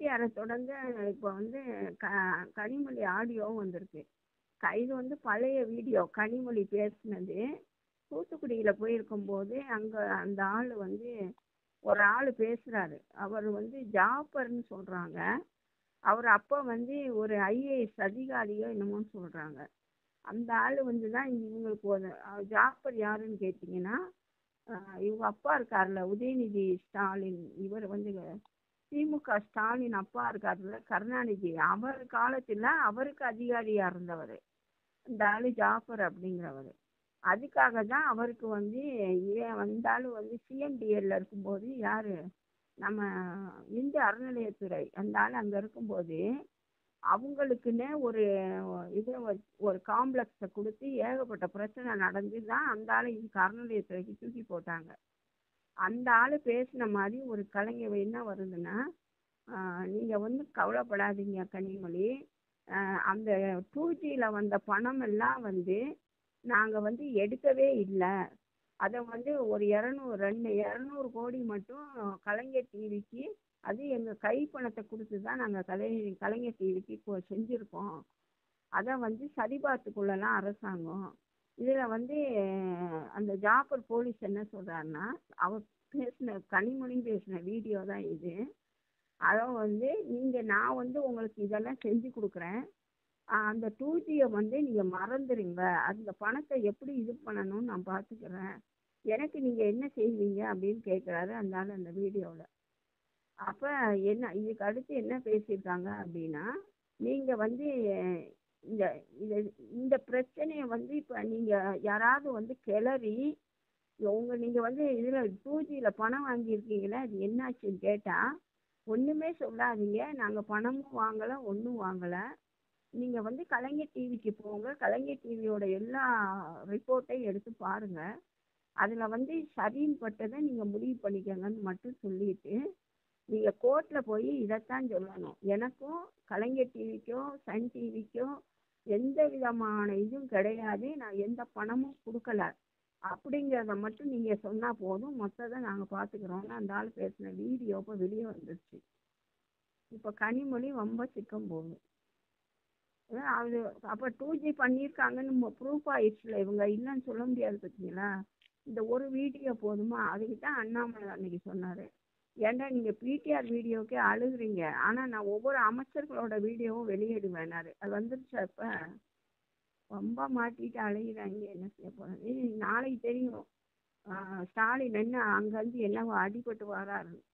பிடிஆரை தொடர்ந்து இப்போ வந்து க கனிமொழி ஆடியோவும் வந்திருக்கு க இது வந்து பழைய வீடியோ கனிமொழி பேசுனது தூத்துக்குடியில் போயிருக்கும்போது அங்கே அந்த ஆள் வந்து ஒரு ஆள் பேசுகிறாரு அவர் வந்து ஜாஃபர்னு சொல்கிறாங்க அவர் அப்போ வந்து ஒரு ஐஏஎஸ் அதிகாரியோ என்னமோன்னு சொல்கிறாங்க அந்த ஆள் வந்து தான் இவங்களுக்கு ஒரு அஹ் ஜாஃபர் யாருன்னு கேட்டிங்கன்னா அஹ் இவங்க அப்பா இருக்கார்ல உதயநிதி ஸ்டாலின் இவர் வந்து திமுக ஸ்டாலின் அப்பா இருக்கார்ல கருணாநிதி அவர் காலத்தில் அவருக்கு அதிகாரியாக இருந்தவர் இந்த ஆள் ஜாஃபர் அப்படிங்கிறவர் அதுக்காக தான் அவருக்கு வந்து ஏன் வந்தாலும் வந்து சிஎம்டிஎல்ல இருக்கும்போது யார் நம்ம இந்து அறநிலையத்துறை அந்த ஆள் அங்கே இருக்கும்போது அவங்களுக்குன்னே ஒரு இது வ- ஒரு காம்ப்ளெக்ஸை கொடுத்து ஏகப்பட்ட பிரச்சனை நடந்து தான் அந்த ஆளை இதுக்கு அறநிலையத்துறைக்கு தூக்கி போட்டாங்க அந்த ஆள் பேசின மாதிரி ஒரு கலைஞர் என்ன வருதுன்னா நீங்கள் வந்து கவலைப்படாதீங்க கனிமொழி ஆஹ் அந்த டூ ஜியில் வந்த பணம் எல்லாம் வந்து நாங்கள் வந்து எடுக்கவே இல்லை அதை வந்து ஒரு இரநூறு ரெண்டு இரநூறு கோடி மட்டும் கலைஞர் டிவிக்கு அது எங்கள் கை பணத்தை கொடுத்து தான் நாங்கள் கலை கலைஞர் டிவிக்கு இப்போ செஞ்சுருக்கோம் அதை வந்து சரி பார்த்துக்கொள்ளலாம் அரசாங்கம் இதில் வந்து அந்த ஜாஃபர் போலீஸ் என்ன சொல்கிறாருன்னா அவர் பேசின கனிமொழி பேசின வீடியோ தான் இது அதை வந்து நீங்கள் நான் வந்து உங்களுக்கு இதெல்லாம் செஞ்சு கொடுக்குறேன் ஆஹ் அந்த டூ ஜியை வந்து நீங்கள் மறந்துடுங்க அந்த பணத்தை எப்படி இது பண்ணணும்னு நான் பார்த்துக்கிறேன் எனக்கு நீங்கள் என்ன செய்வீங்க அப்படின்னு கேட்குறாரு அந்த ஆள் அந்த வீடியோவில் அப்போ என்ன இதுக்கு அடுத்து என்ன பேசியிருக்காங்க அப்படின்னா நீங்கள் வந்து இந்த இந்த இந்த பிரச்சனையை வந்து இப்போ நீங்கள் யாராவது வந்து கிளறி உங்கள் நீங்கள் வந்து இதில் டூ ஜியில் பணம் வாங்கியிருக்கீங்களே அது என்னாச்சுன்னு கேட்டால் ஒன்றுமே சொல்லாதீங்க நாங்கள் பணமும் வாங்கலை ஒன்றும் வாங்கலை நீங்கள் வந்து கலைஞர் டிவிக்கு போங்க கலைஞர் டிவியோட எல்லா ரிப்போர்ட்டையும் எடுத்து பாருங்கள் அதில் வந்து சரின்னு பட்டதை நீங்கள் முடிவு பண்ணிக்கங்கன்னு மட்டும் சொல்லிட்டு நீங்கள் கோர்ட்டில் போய் இதைத்தான் சொல்லணும் எனக்கும் கலைஞர் டிவிக்கோ சன் டிவிக்கோ எந்த விதமான இதுவும் கிடையாது நான் எந்த பணமும் கொடுக்கல அப்படிங்கிறத மட்டும் நீங்கள் சொன்னால் போதும் மற்றதை நாங்கள் பார்த்துக்குறோன்னு அந்த ஆள் பேசின வீடியோ இப்போ வெளியே வந்துருச்சு இப்போ கனிமொழி ரொம்ப சிக்கம் போகுது அதான் அது அப்போ டூ ஜி பண்ணியிருக்காங்கன்னு ப்ரூஃப் ஆயிடுச்சுல இவங்க இல்லைன்னு சொல்ல முடியாது பார்த்தீங்களா இந்த ஒரு வீடியோ போதுமா அதுக்கு தான் அண்ணாமலை அன்னைக்கு சொன்னார் ஏன்டா நீங்கள் பிடிஆர் வீடியோக்கே அழுகுறீங்க ஆனால் நான் ஒவ்வொரு அமைச்சர்களோட வீடியோவும் வெளியிடுவேனாரு அது வந்துருச்சா இப்போ ரொம்ப மாட்டிட்டு அலைகிறாங்க என்ன செய்ய போகிறேன் நாளைக்கு தெரியும் ஆ, ஸ்டாலின் என்ன அங்கேருந்து என்னவோ அடிபட்டு வராரு